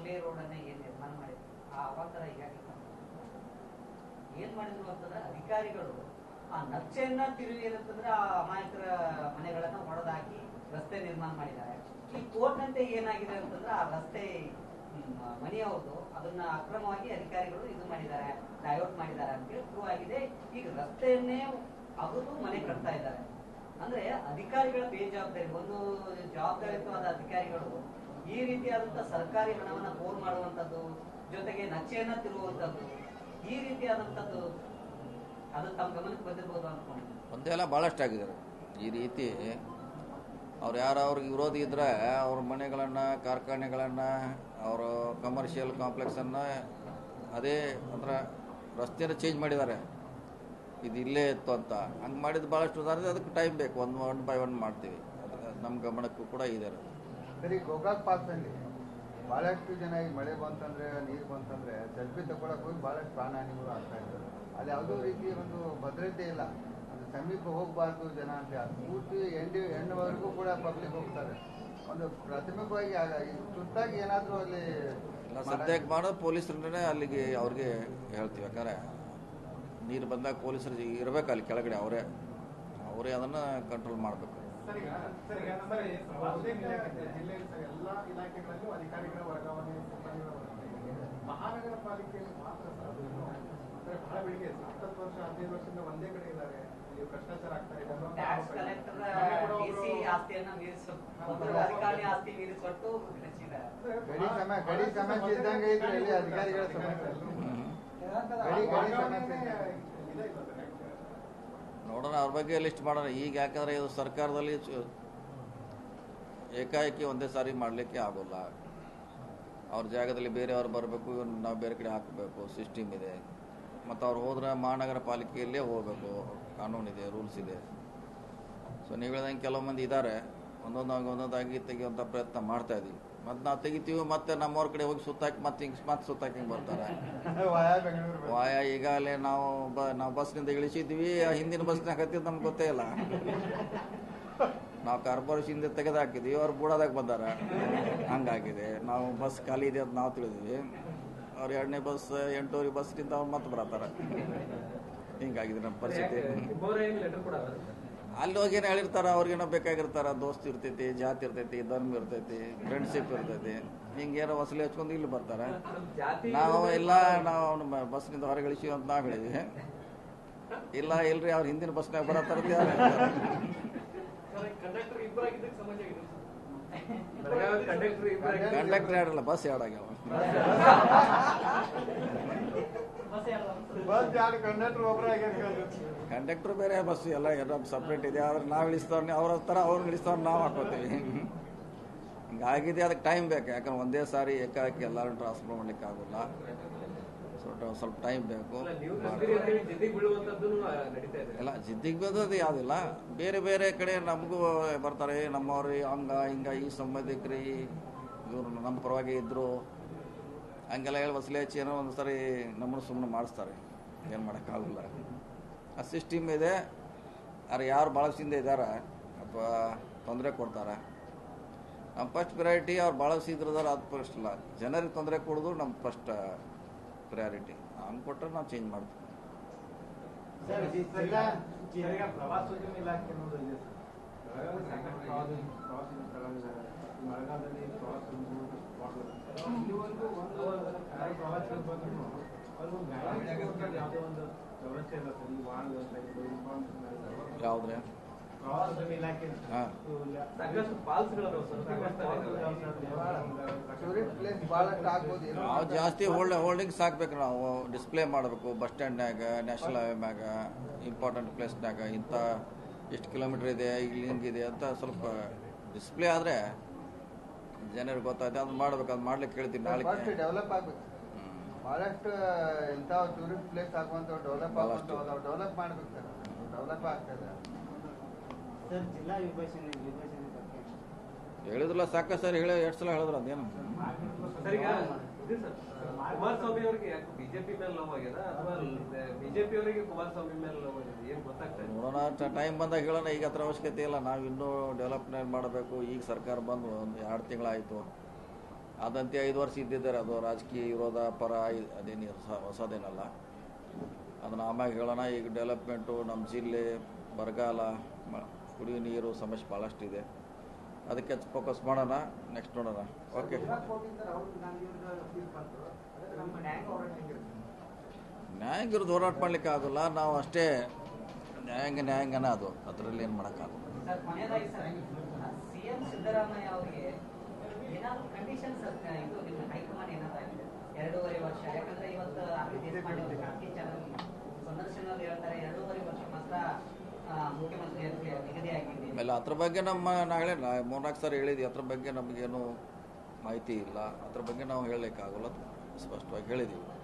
Hampi road ಅನ್ನ ಏನ್ ನಿರ್ಮಾಣ ಮಾಡಿದ್ರು ಆ ಅವಾಂತರ ಈಗಾಗಲೇ ಕಂಡು ಏನ್ ಮಾಡಿದ್ರು ಅಂತಂದ್ರೆ ಅಧಿಕಾರಿಗಳು ಆ ನಕ್ಷೆಯನ್ನ ತಿರುವಿ ಏನಂತಂದ್ರೆ ಆ ಅಮಾಯಕರ ಮನೆಗಳನ್ನ ಹೊಡೆದಾಕಿ ರಸ್ತೆ ನಿರ್ಮಾಣ ಮಾಡಿದ್ದಾರೆ ಈ ಕೋರ್ಟ್ನಂತೆ ಏನಾಗಿದೆ ಅಂತಂದ್ರೆ ಆ ರಸ್ತೆ ಹ್ಮ್, ಮನೆಯವ್ರದ್ದು ಅದನ್ನ ಅಕ್ರಮವಾಗಿ ಅಧಿಕಾರಿಗಳು ಇದು ಮಾಡಿದ್ದಾರೆ ಡೈವರ್ಟ್ ಮಾಡಿದ್ದಾರೆ ಅಂತೇಳಿ ಪ್ರೂವ್ ಆಗಿದೆ ಈಗ ರಸ್ತೆಯನ್ನೇ ಅಗದು ಮನೆ ಕಟ್ತಾ ಇದ್ದಾರೆ ಅಂದ್ರೆ ಅಧಿಕಾರಿಗಳ ಬೇಜವಾಬ್ದಾರಿ ಒಂದು ಜವಾಬ್ದಾರಿಯುತವಾದ ಅಧಿಕಾರಿಗಳು ಈ ರೀತಿಯಾದಂತ ಸರ್ಕಾರಿ ಹಣವನ್ನ ಪೋಲ್ ಮಾಡುವಂತದ್ದು ಜೊತೆಗೆ ನಕ್ಷೆಯನ್ನ ತಿರುಗುವಂತದ್ದು ಈ ರೀತಿಯಾದಂತದ್ದು ಅದು ತಮ್ಮ ಗಮನಕ್ಕೆ ಬಂದಿರ್ಬೋದು ಅನ್ಕೊಂಡಿದ್ದೀನಿ ಒಂದೆಲ್ಲ ಭಾಳಷ್ಟು ಆಗಿದ್ದಾರೆ ಈ ರೀತಿ ಅವ್ರು ಯಾರು ಅವ್ರಿಗೆ ವಿರೋಧಿ ಇದ್ದರೆ ಅವ್ರ ಮನೆಗಳನ್ನು ಕಾರ್ಖಾನೆಗಳನ್ನು ಅವರು ಕಮರ್ಷಿಯಲ್ ಕಾಂಪ್ಲೆಕ್ಸನ್ನು ಅದೇ ಅಂದ್ರೆ ರಸ್ತೆನ ಚೇಂಜ್ ಮಾಡಿದ್ದಾರೆ ಇದು ಇಲ್ಲೇ ಇತ್ತು ಅಂತ ಹಂಗೆ ಮಾಡಿದ್ದು ಭಾಳಷ್ಟು ಉದಾಹರಣೆ ಅದಕ್ಕೆ ಟೈಮ್ ಬೇಕು ಒಂದು ಒನ್ ಬೈ ಒನ್ ಮಾಡ್ತೀವಿ ಅದು ನಮ್ಮ ಗಮನಕ್ಕೂ ಕೂಡ ಇದೆ ಅದು. ಸರಿ ಗೋಕಾಕ್ ಪಾರ್ಕ್ನಲ್ಲಿ ಬಹಳಷ್ಟು ಜನ ಈಗ ಮಳೆ ಬಂತಂದ್ರೆ ನೀರು ಬಂತಂದ್ರೆ ಸೆಲ್ಫಿ ತಗೊಳಕ್ ಹೋಗಿ ಬಹಳಷ್ಟು ಪ್ರಾಣಹಾನಿಗಳು ಆಗ್ತಾ ಇದ್ದಾರೆ ಅಲ್ಲಿ ಯಾವುದೋ ರೀತಿ ಒಂದು ಭದ್ರತೆ ಇಲ್ಲ ಅದು ಸಮೀಪ ಹೋಗಬಾರ್ದು ಜನ ಅಂತ ಪೂರ್ತಿ ಎಂಡಿ ಹೆಣ್ಣುವರೆಗೂ ಕೂಡ ಪಬ್ಲಿಕ್ ಹೋಗ್ತಾರೆ ಒಂದು ಪ್ರಾಥಮಿಕವಾಗಿ ಆಗ- ಈ ತುರ್ತಾಗಿ ಏನಾದರೂ ಅಲ್ಲಿ ಎಲ್ಲ ಸದ್ಯಕ್ಕೆ ಮಾಡೋದು ಪೊಲೀಸರನ್ನೇ ಅಲ್ಲಿಗೆ ಅವ್ರಿಗೆ ಹೇಳ್ತೀವಿ ಯಾಕಂದ್ರೆ ನೀರು ಬಂದಾಗ ಪೊಲೀಸರು ಇರಬೇಕು ಅಲ್ಲಿ ಕೆಳಗಡೆ ಅವರೇ ಅವರೇ ಅದನ್ನು ಕಂಟ್ರೋಲ್ ಮಾಡಬೇಕು ಸರ್ ಈಗ ಸರ್ ಈಗ ನಮ್ಮಲ್ಲಿ ಪ್ರವಾಸೋದ್ಯಮ ಇಲಾಖೆ ಜಿಲ್ಲೆಯಲ್ಲಿ ಸರ್ ಎಲ್ಲಾ ಇಲಾಖೆಗಳಲ್ಲೂ ಅಧಿಕಾರಿಗಳ ವರ್ಗಾವಣೆ ಸಿಬ್ಬಂದಿಗಳ ವರ್ಗಾವಣೆ ಮಹಾನಗರ ಪಾಲಿಕೆಯಲ್ಲಿ ಮಾತ್ರ ಸರ್ ಅದು ಇನ್ನೂ ಅಂದ್ರೆ ಬಹಳ ಬೆಳಿಗ್ಗೆ ಹತ್ತತ್ತು ವರ್ಷ ಹದಿನೈದು ವರ್ಷದಿಂದ ಒಂದೇ ಕಡೆ ಇದ್ದಾರೆ ಇಲ್ಲಿ ಭ್ರಷ್ಟಾಚಾರ ಆಗ್ತಾ ಇದೆ ಅನ್ನೋ ಟ್ಯಾಕ್ಸ್ ಆರೋಪ ಇದೆ. ಕಲೆಕ್ಟರ್ ಮೊನ್ನೆ ಕೂಡ ಡಿಸಿ ಒಬ್ರು- ಆಸ್ತಿಯನ್ನ ಮೀರಿಸ ಒಬ್ಬರು ಅಧಿಕಾರಿ ಆಸ್ತಿ ಮೀರಿಸ್ಕೊಟ್ಟು ನಡೆಸಿದ್ದಾರೆ ಗಡಿ ಸಮಯ ಗಡಿ ಸಮಸ್ಯೆ ಇದ್ದಂಗೆ ಇದ್ರೆ ಇಲ್ಲಿ ಅಧಿಕಾರಿಗಳ ಸಮಸ್ಯೆ ಗಡಿ ಗಡಿ ಸಮಸ್ಯೆ ಇದ್ದಂಗೆ. ಇದೆ ಇಲ್ಲ ಸರ್ actually. ನೋಡೋಣ ಅವ್ರ ಬಗ್ಗೆ ಲಿಸ್ಟ್ ಮಾಡೋಣ ಈಗ ಯಾಕಂದ್ರೆ ಇದು ಸರ್ಕಾರದಲ್ಲಿ ಚು- ಏಕಾಏಕಿ ಒಂದೇ ಸಾರಿ ಮಾಡಲಿಕ್ಕೆ ಆಗೋಲ್ಲ ಅವ್ರ ಜಾಗದಲ್ಲಿ ಬೇರೆಯವ್ರು ಬರಬೇಕು ನಾವು ಬೇರೆ ಕಡೆ ಹಾಕಬೇಕು ಸಿಸ್ಟಮ್ ಇದೆ ಮತ್ತು ಅವ್ರು ಹೋದ್ರೆ ಮಹಾನಗರ ಪಾಲಿಕೆಯಲ್ಲೇ ಹೋಗಬೇಕು ಕಾನೂನಿದೆ ರೂಲ್ಸ್ ಇದೆ ಸೊ ನೀವು ಹೇಳ್ದಂಗೆ ಕೆಲವು ಮಂದಿ ಇದ್ದಾರೆ ಒಂದೊಂದಾಗಿ ಒಂದೊಂದಾಗಿ ತೆಗೆಯುವಂಥ ಪ್ರಯತ್ನ ಮಾಡ್ತಾ ಇದೀವಿ ಮತ್ತು ನಾವು ತೆಗಿತೀವಿ ಮತ್ತೆ ನಮ್ಮವ್ರ ಕಡೆ ಹೋಗಿ ಸುತ್ತಾಕಿ ಮತ್ತೆ ಹಿಂಗೆ ಮತ್ತೆ ಸುತ್ತಾಕಿ ಹಿಂಗೆ ಬರ್ತಾರೆ ವಾಯ ಬೆಂಗಳೂರು ಬಸ್. ವಾಯ ಈಗಾಗಲೇ ನಾವು ಬ ನಾವು ಬಸ್ನಿಂದ ಇಳಿಸಿದ್ವಿ ಆ ಹಿಂದಿನ ಬಸ್ನಾಗ ಹತ್ತಿದ್ದು ನಮ್ಗೆ ಗೊತ್ತೇ ಇಲ್ಲ ನಾವು ಕಾರ್ಪೊರೇಷನ್ ತೆಗೆದು ಹಾಕಿದ್ವಿ ಅವ್ರು ಬುಡದಾಗ ಬಂದಾರ ಹಂಗಾಗಿದೆ ನಾವು ಬಸ್ ಖಾಲಿ ಇದೆ ಅಂತ ನಾವು ತಿಳಿದ್ವಿ ಅವ್ರು ಎರಡನೇ ಬಸ್ ಎಂಟೂವರೆ ಬಸ್ನಿಂದ ಅವ್ರು ಮತ್ತೆ ಬರತ್ತಾರ ಹಿಂಗಾಗಿದೆ ನಮ್ಮ ಪರಿಸ್ಥಿತಿ ಅಲ್ಲಿ ಹೋಗಿ ಏನು ಹೇಳಿರ್ತಾರ ಅವ್ರಿಗೇನೋ ಬೇಕಾಗಿರ್ತಾರ ದೋಸ್ತ್ ಇರ್ತೈತಿ ಜಾತಿ ಇರ್ತೈತಿ ಧರ್ಮ ಇರ್ತೈತಿ ಫ್ರೆಂಡ್ಶಿಪ್ ಇರ್ತೈತಿ ಹಿಂಗೇನೋ ವಸೂಲಿ ಹಚ್ಕೊಂಡು ಇಲ್ಲಿ ಬರ್ತಾರೆ ನಾವು ಇಲ್ಲ ನಾವು ಅವ್ನ ಬಸ್ನಿಂದ ಹೊರಗೆ ಇಳಿಸಿವಿ ಅಂತ ನಾವು ಹೇಳಿದ್ವಿ ಇಲ್ಲ ಇಲ್ರಿ ಅವ್ರ ಹಿಂದಿನ ಬಸ್ನಾಗ ಬರತ್ತಾರ ಅಂತ ಯಾರು ಹೇಳ್ತಾರೆ? ಕಂಡಕ್ಟರ್ ಇಬ್ಬರಾಗಿದ್ದಕ್ಕೆ ಸಮಾಜ ಆಗಿದೆ ಬೆಳಗಾವಿ ಕಂಡಕ್ಟರ್ ಇಬ್ಬರಾಗಿ ಕಂಡಕ್ಟರ್ ಯಾರಲ್ಲ ಬಸ್ ಯಾಡಾಗ್ಯಾವ ಬಸ್ ಯಾರು ಕಂಡಕ್ಟರ್ ಒಬ್ಬರಾಗಿ ಕಂಡಕ್ಟರ್ ಬೇರೆ ಬಸ್ ಎಲ್ಲ ಎಲ್ಲ ಸಪ್ರೇಟ್ ಇದೆ ಆದ್ರೆ ನಾವು ಇಳಿಸ್ತವ್ರನ್ನ ಅವ್ರ ಥರ ಅವ್ರನ್ನ ಇಳಿಸ್ತವ್ರನ್ನ ನಾವು ಹಾಕೋತೀವಿ ಹಿಂಗಾಗಿದೆ ಅದಕ್ಕೆ ಟೈಮ್ ಬೇಕು ಯಾಕಂದ್ರೆ ಒಂದೇ ಸಾರಿ ಏಕಾಏಕಿ ಎಲ್ಲರೂ ಟ್ರಾನ್ಸ್ಫರ್ ಮಾಡ್ಲಿಕ್ಕೆ ಆಗೋಲ್ಲ ಸ್ವಲ್ಪ ಸ್ವಲ್ಪ ಟೈಮ್ ಬೇಕು ನೀವು ಮಾಡ್ತೀವಿ. ಕಲ್ತಿರಿ ಅಂತೇಳಿ ಜಿದ್ದಿಗೆ ಬೀಳುವಂತದ್ದು ನಡೀತಾ ಇದೆ ಎಲ್ಲ ಜಿದ್ದಿಗೆ ಬಂದದ್ದು ಯಾವುದಿಲ್ಲ ಬೇರೆ ಬೇರೆ ಕಡೆ ನಮಗೂ ಬರ್ತಾರೆ ನಮ್ಮವ್ರಿ ಹಂಗ ಹಿಂಗ ಈ ಸಂಬಂಧಿಕರಿ ಇವರು ನಮ್ಮ ಪರವಾಗಿ ಇದ್ರು ಹಂಗೆಲ್ಲ ಹೇಳಿ ವಸೂಲಿ ಹಚ್ಚಿ ಏನೋ ಒಂದು ಸರಿ ನಮ್ಮನ್ನು ಸುಮ್ಮನೆ ಮಾಡಿಸ್ತಾರೆ ಏನು ಮಾಡೋಕ್ಕಾಗಲ್ಲ ಆ ಸಿಸ್ಟಮ್ ಇದೆ ಆದ್ರೆ ಯಾರು ಭಾಳಷ್ಟಿಂದ ಇದ್ದಾರೆ ಅಥವಾ ತೊಂದರೆ ಕೊಡ್ತಾರೆ ನಮ್ಮ ಫಸ್ಟ್ ಪ್ರಯಾರಿಟಿ ಅವ್ರು ಭಾಳಷ್ಟು ಇದ್ರದಾರ ಅದು ಫಸ್ಟ್ ಇಲ್ಲ ಜನರಿಗೆ ತೊಂದರೆ ಕೊಡೋದು ನಮ್ಮ ಫಸ್ಟ್ ಪ್ರಯಾರಿಟಿ ಹಂಗೆ ಕೊಟ್ಟರೆ ನಾವು ಚೇಂಜ್ ಮಾಡ್ತೀವಿ ಸರ್, ಜಿಲ್ಲಾ ಜಿಲ್ಲೆಯ ಪ್ರವಾಸೋದ್ಯಮ ಇಲಾಖೆ ಅನ್ನೋದು ಇದೆ ಸರ್ ಬೆಳಗಾವಿ ಸಾಕಷ್ಟು ಪ್ರವಾಸೋದ್ಯಮ ಪ್ರವಾಸೋದ್ಯಮ ಸ್ಥಳಗಳಿದ್ದಾವೆ ಈ ಮಳೆಗಾಲದಲ್ಲಿ ಪ್ರವಾಸೋದ್ಯಮ ಸ್ಪಾಟ್ಗಳು. ಇಲ್ಲಿವರೆಗೂ ಒಂದು ಯಾರು ಪ್ರವಾಸಿಗರು ಬಂದ್ರು ಅವ್ರಿಗೊಂದು ನ್ಯಾಯ ಯಾವುದೇ ಒಂದು ವ್ಯವಸ್ಥೆ ಇಲ್ಲ ಸರ್ ಈ ವಾಹನ ವ್ಯವಸ್ಥೆ ಆಗಿರ್ಬೋದು, information ಆಗಿರ್ಬೋದು. ಯಾವುದ್ರೆ ಪ್ರವಾಸೋದ್ಯಮ ಇಲಾಖೆ ಹಾಂ ಸಾಕಷ್ಟು ಫಾಲ್ಸ್ಗಳು ಟೂರಿಸ್ಟ್ ಪ್ಲೇಸ್ ಬಹಳಷ್ಟು ಆಗ್ಬೋದು ಏನೋ ನಾವು ಜಾಸ್ತಿ ಹೋಲ್ಡ್ ಹೋಲ್ಡಿಂಗ್ಸ್ ಹಾಕ್ಬೇಕು ನಾವು ಡಿಸ್ಪ್ಲೇ ಮಾಡಬೇಕು ಬಸ್ ಸ್ಟ್ಯಾಂಡ್ನಾಗ ನ್ಯಾಷನಲ್ ಹೈವೇ ಮ್ಯಾಗ ಇಂಪಾರ್ಟೆಂಟ್ ಪ್ಲೇಸ್ನಾಗ ಇಂಥ ಎಷ್ಟು ಕಿಲೋಮೀಟರ್ ಇದೆ ಇಲ್ಲಿ ಹಿಂಗಿದೆ ಅಂತ ಸ್ವಲ್ಪ ಡಿಸ್ಪ್ಲೇ ಆದರೆ ಜನರಿಗೆ ಗೊತ್ತಾಯ್ತು ಅದನ್ನ ಮಾಡ್ಬೇಕು ಅದು ಮಾಡ್ಲಿಕ್ಕೆ ಹೇಳ್ತೀನಿ ನಾಳೆ ಫಸ್ಟ್ ಡೆವಲಪ್ ಆಗ್ಬೇಕು ಬಹಳಷ್ಟು ಇಂಥ ಟೂರಿಸ್ಟ್ ಪ್ಲೇಸ್ ಆಗುವಂತ ಡೆವಲಪ್ ಬಹಳಷ್ಟು. ಆಗುವಂತ ಡೆವಲಪ್ ಮಾಡ್ಬೇಕು ಸರ್ ಡೆವಲಪ್ ಆಗ್ತದೆ ಸರ್ ಜಿಲ್ಲಾ ವಿಭಜನೆ ವಿಭಜನೆ ಬಗ್ಗೆ ಹೇಳಿದ್ರಲ್ಲ ಸಾಕಷ್ಟು ಸರಿ ಹೇಳಿ ಎಷ್ಟು ಸಲ ಹೇಳಿದ್ರು ಅದೇನು ಸರ್ ಈಗ ಇದೆ ಸರ್ ಕುಮಾರಸ್ವಾಮಿ ಅವರಿಗೆ ಯಾಕೆ ಬಿಜೆಪಿ ಮೇಲೆ ಲವ್ ಆಗ್ಯದ ಅಥವಾ ಬಿಜೆಪಿ ಅವರಿಗೆ ಕುಮಾರಸ್ವಾಮಿ ಮೇಲೆ ಲವ್ ಆಗಿದೆ ಏನ್ ಗೊತ್ತಾಗ್ತಾ ಇಲ್ಲ ನೋಡೋಣ ಟೈಮ್ ಬಂದಾಗ ಹೇಳೋಣ ಈಗ ಹತ್ರ ಅವಶ್ಯಕತೆ ಇಲ್ಲ ನಾವು ಇನ್ನೂ ಡೆವಲಪ್ಮೆಂಟ್ ಮಾಡಬೇಕು ಈಗ ಸರ್ಕಾರ ಬಂದು ಒಂದು ಎರಡು ತಿಂಗಳಾಯಿತು ಅದಂತೆ ಐದು ವರ್ಷ ಇದ್ದಿದ್ದಾರೆ ಅದು ರಾಜಕೀಯ ವಿರೋಧ ಪರ ಇ- ಅದೇನು ಹೊಸ- ಹೊಸದೇನಲ್ಲ ಅದನ್ನು ಆಮ್ಯಾಗ ಹೇಳೋಣ ಈಗ ಡೆವಲಪ್ಮೆಂಟು ನಮ್ಮ ಜಿಲ್ಲೆ ಬರಗಾಲ ಮ ಕುಡಿಯೋ ನೀರು ಸಮಸ್ಯೆ ಭಾಳಷ್ಟಿದೆ ಅದಕ್ಕೆ ಫೋಕಸ್ ಮಾಡೋಣ ನೆಕ್ಸ್ಟ್ ನೋಡೋಣ ಓಕೆ ನ್ಯಾಯಾಂಗಿರೋದು ಹೋರಾಟ ಮಾಡ್ಲಿಕ್ಕೆ ಆಗೋಲ್ಲ ನಾವು ಅಷ್ಟೇ ನ್ಯಾಯಾಂಗ ನ್ಯಾಯಾಂಗನ ಅದು ಅದರಲ್ಲಿ ಏನು ಮಾಡೋಕ್ಕಾಗಲ್ಲ ಸರ್ ಕೊನೆಯದಾಗಿ ಸರ್ ಸಿಎಂ ಸಿದ್ದರಾಮಯ್ಯ ಅವರಿಗೆ ಏನಾದ್ರು ಕಂಡೀಷನ್ ಸರ್ ಇದು ನಿಮ್ಮ ಹೈಕಮಾಂಡ್ ಏನಾದಾಗಿದೆ ಎರಡೂವರೆ ವರ್ಷ ಯಾಕಂದ್ರೆ ಇವತ್ತು ಅರವಿಂದ್ ದೇಶಪಾಂಡೆ ಅವರು ಖಾಸಗಿ ಚಾನಲ್ ಸಂದರ್ಶನದಲ್ಲಿ ಹೇಳ್ತಾರೆ ಎರಡೂವರೆ ವರ್ಷ ಮಾತ್ರ ಆ, ಮುಖ್ಯಮಂತ್ರಿ ಅದಕ್ಕೆ ನಿಗದಿಯಾಗಿದೆ ಆಮೇಲೆ ಅದ್ರ ಬಗ್ಗೆ ನಮ್ಮ ನಾಳೆ ಮೂರ್ನಾಲ್ಕು ಸಾರಿ ಹೇಳಿದ್ವಿ ಅದ್ರ ಬಗ್ಗೆ ನಮಗೇನು ಮಾಹಿತಿ ಇಲ್ಲ ಅದ್ರ ಬಗ್ಗೆ ನಾವು ಹೇಳಲಿಕ್ಕಾಗಲ್ಲ ಸ್ಪಷ್ಟವಾಗಿ ಹೇಳಿದ್ದೀವಿ